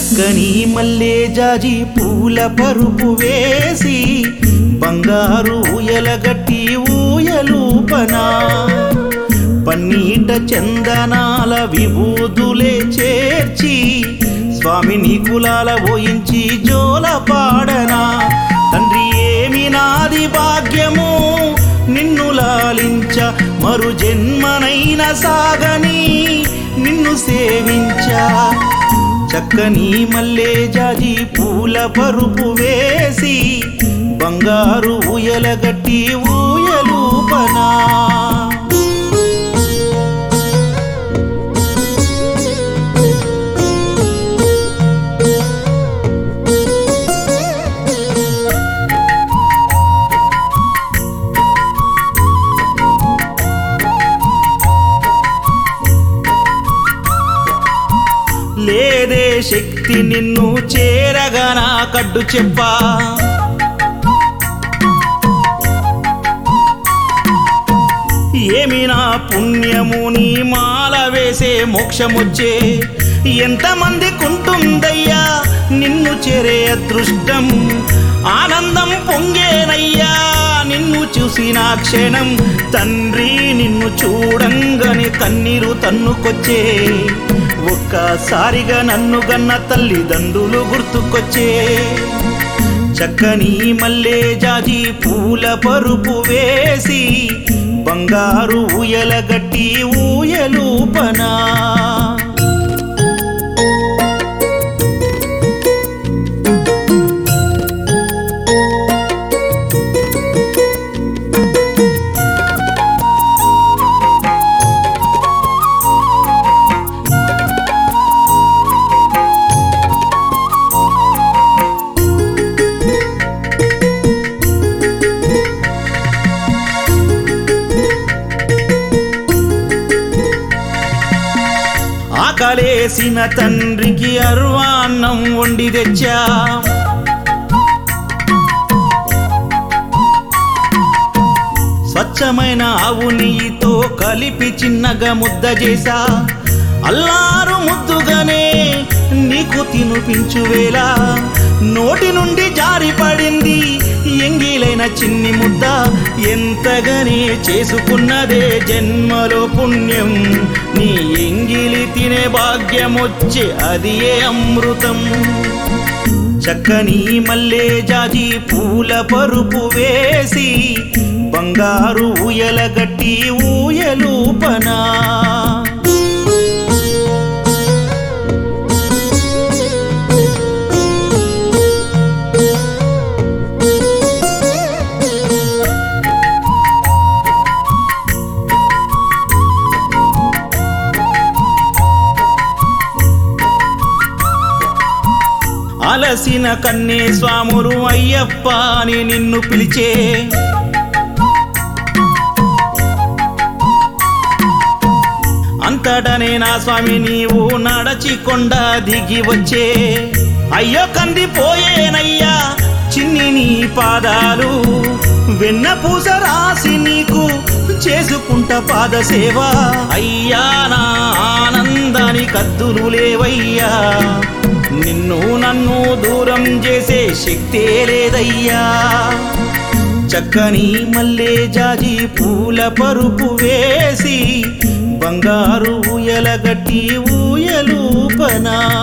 చక్కని మల్లె జాజి పూల పరుపు వేసి బంగారు ఊయలగట్టి ఊయలూపనా పన్నీట చందనాల విభూదులే చేర్చి స్వామిని కులాల పోయించి జోల పాడనా తండ్రి ఏమి నాది భాగ్యము నిన్ను లాలించ మరు జన్మనైన సాగని నిన్ను సేవించా చక్కని మల్లె జాజి పూల పరుపు వేసి బంగారు ఊయలగట్టి ఊయలూపనా లేదే శక్తి నిన్ను చేరగా నా కడ్డు చెప్పా ఏమి నా పుణ్యము నీ మాల వేసే మోక్షమొచ్చే ఎంతమంది కుంటుందయ్యా నిన్ను చేరే అదృష్టం ఆనందం పొంగేనయ్యా నిన్ను చూసిన క్షణం తండ్రి నిన్ను చూడంగానే కన్నీరు తన్నుకొచ్చే ఒక్కసారిగా నన్ను గన్న తల్లిదండ్రులు గుర్తుకొచ్చే చక్కని మల్లె జాజి పూల పరుపు వేసి బంగారు ఊయలగట్టి ఊయలూపనా ఆకలేసిన తండ్రికి అర్వాన్నం వండి తెచ్చా స్వచ్ఛమైన ఆవు నెయ్యితో కలిపి చిన్నగా ముద్ద చేసా అల్లారు ముద్దుగానే నీకు తినిపించువేళ నోటి నుండి జారి పడింది ఎంగిలైన చిన్ని ముద్ద ఎంతగానే చేసుకున్నదే జన్మలో పుణ్యం నీ ఎంగిలి తినే భాగ్యమొచ్చే అది ఏ అమృతం చక్కని మల్లె జాజి పూల పరుపు వేసి బంగారు ఊయలగట్టి ఊయలూపనా అలసిన కన్నే స్వాములు అయ్యప్ప అని నిన్ను పిలిచే అంతటనే నా స్వామి నీవు నడచి కొండ దిగి వచ్చే అయ్యో కంది పోయేనయ్యా చిన్ని నీ పాదాలు వెన్న పూస రాసి నీకు చేసుకుంట పాద సేవ అయ్యా నా ఆనందాని కద్దులు లేవయ్యా నిన్ను నన్ను దూరం చేసే శక్తే లేదయ్యా చక్కని మల్లె జాజి పూల పరుపు వేసి బంగారు ఊయలగట్టి ఊయలూపనా